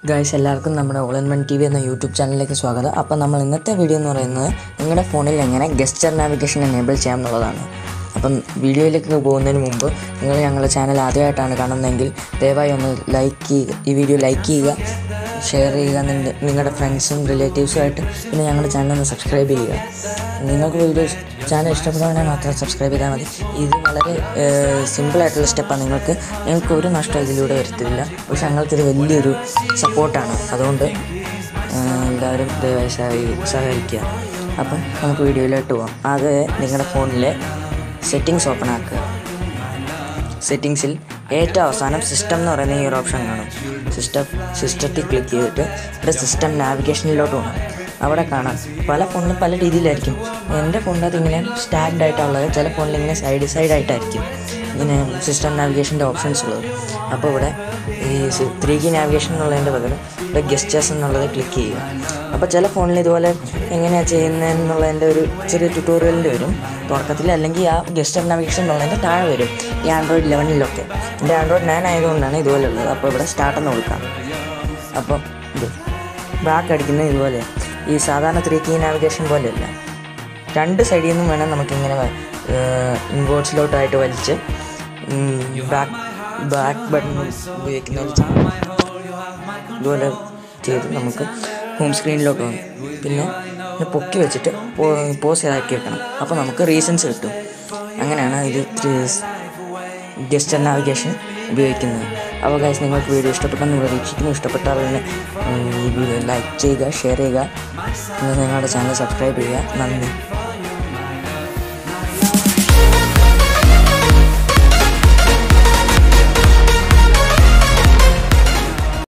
Guys എല്ലാവർക്കും നമ്മുടെ all in one T V എന്ന യൂട്യൂബ് ചാനലിലേക്ക് സ്വാഗതം അപ്പോൾ നമ്മൾ ഇന്നത്തെ വീഡിയോ എന്ന് പറയുന്നത് നിങ്ങളുടെ ഫോണിൽ എങ്ങനെ ഗസ്റ്റർ നാവിഗേഷൻ എനേബിൾ ചെയ്യാം എന്നുള്ളതാണ് അപ്പം വീഡിയോയിലേക്ക് പോകുന്നതിന് മുമ്പ് നിങ്ങൾ ഞങ്ങളുടെ ചാനൽ ആദ്യമായിട്ടാണ് കാണുന്നതെങ്കിൽ ദയവായി ഒന്ന് ലൈക്ക് ചെയ്യുക ഈ വീഡിയോ ലൈക്ക് ചെയ്യുക ഷെയർ ചെയ്യുക നിങ്ങളുടെ നിങ്ങളുടെ ഫ്രണ്ട്സും റിലേറ്റീവ്സുമായിട്ട് പിന്നെ ഞങ്ങളുടെ ചാനൽ ഒന്ന് സബ്സ്ക്രൈബ് ചെയ്യുക നിങ്ങൾക്ക് വീഡിയോ ചാനൽ ഇഷ്ടപ്പെടുകയാണെങ്കിൽ മാത്രം സബ്സ്ക്രൈബ് ചെയ്താൽ മതി ഇത് വളരെ സിമ്പിളായിട്ടുള്ള സ്റ്റെപ്പാണ് നിങ്ങൾക്ക് നിങ്ങൾക്ക് ഒരു നഷ്ടം ഇതിലൂടെ വരുത്തില്ല പക്ഷെ ഞങ്ങൾക്കിത് വലിയൊരു സപ്പോർട്ടാണ് അതുകൊണ്ട് ആ, എല്ലാവരും ദയവായി സഹകരി- സഹകരിക്കുക അപ്പം നമുക്ക് വീഡിയോയിലോട്ട് പോകാം ആകെ നിങ്ങളുടെ ഫോണിലെ സെറ്റിങ്സ് ഓപ്പൺ ആക്കുക സെറ്റിങ്സിൽ ഏറ്റവും അവസാനം സിസ്റ്റം എന്ന് പറയുന്ന ഈ ഒരു ഓപ്ഷൻ കാണും സിസ്റ്റം സിസ്റ്റത്തിൽ ക്ലിക്ക് ചെയ്തിട്ട് ഇവിടെ സിസ്റ്റം നാവിഗേഷനിലോട്ട് പോകണം അവിടെ കാണാം പല ഫോണിലും പല രീതിയിലായിരിക്കും എൻ്റെ ഫോണിനകത്ത് ഇങ്ങനെ സ്റ്റാൻഡ് ആയിട്ടുള്ളത് ചില ഫോണിൽ ഇങ്ങനെ സൈഡ് സൈഡ് ആയിട്ടായിരിക്കും ഇങ്ങനെ സിസ്റ്റം നാവിഗേഷൻ്റെ ഓപ്ഷൻസ് ഉള്ളത് അപ്പോൾ ഇവിടെ ഈ ത്രീ ജി നാവിഗേഷൻ എന്നുള്ളതിൻ്റെ പകരം ഇവിടെ ഗസ്റ്റേഴ്സ് എന്നുള്ളത് ക്ലിക്ക് ചെയ്യുക അപ്പോൾ ചില ഫോണിൽ ഇതുപോലെ എങ്ങനെയാണ് ചെയ്യുന്നതെന്നുള്ളതിൻ്റെ ഒരു ചെറിയ ട്യൂട്ടോറിയലിൻ്റെ വരും തുടക്കത്തിൽ അല്ലെങ്കിൽ ആ ഗസ്റ്റർ നാവിഗേഷൻ എന്നുള്ളതിൻ്റെ താഴെ വരും ഈ ആൻഡ്രോയിഡ് ലെവനിലൊക്കെ എൻ്റെ ആൻഡ്രോയിഡ് നയൻ ആയതുകൊണ്ടാണ് ഇതുപോലെ ഉള്ളത് അപ്പോൾ ഇവിടെ സ്റ്റാർട്ട് എന്ന് കൊടുക്കാം അപ്പം ഇത് ബാക്ക് അടിക്കുന്നത് ഇതുപോലെ ഈ സാധാരണ ത്രീ കീ നാവിഗേഷൻ പോലെയല്ല രണ്ട് സൈഡിൽ നിന്നും വേണം നമുക്കിങ്ങനെ ഇൻവേർട്സിലോട്ടായിട്ട് വലിച്ച് ബാക്ക് ബാക്ക് ബട്ടൺ ഉപയോഗിക്കുന്ന ഒരു സാധനം. ഇതുപോലെ ചെയ്ത് നമുക്ക് ഹോം സ്ക്രീനിലോട്ട് പോകും പിന്നെ ഇത് പൊക്കി വെച്ചിട്ട് പോസ് ചെയ്താക്കി വെക്കണം അപ്പോൾ നമുക്ക് റീസൺസ് കിട്ടും അങ്ങനെയാണ് ഇത് ഗസ്റ്റർ നാവിഗേഷൻ ഉപയോഗിക്കുന്നത് അപ്പോൾ ഗൈസ് നിങ്ങൾക്ക് വീഡിയോ ഇഷ്ടപ്പെട്ടെന്ന് പ്രതീക്ഷിക്കുന്നു ഇഷ്ടപ്പെട്ടാൽ തന്നെ ഉം, ഈ വീഡിയോ ലൈക്ക് ചെയ്യുക ഷെയർ ചെയ്യുക പിന്നെ നിങ്ങളുടെ ചാനൽ സബ്സ്ക്രൈബ് ചെയ്യുക നന്ദി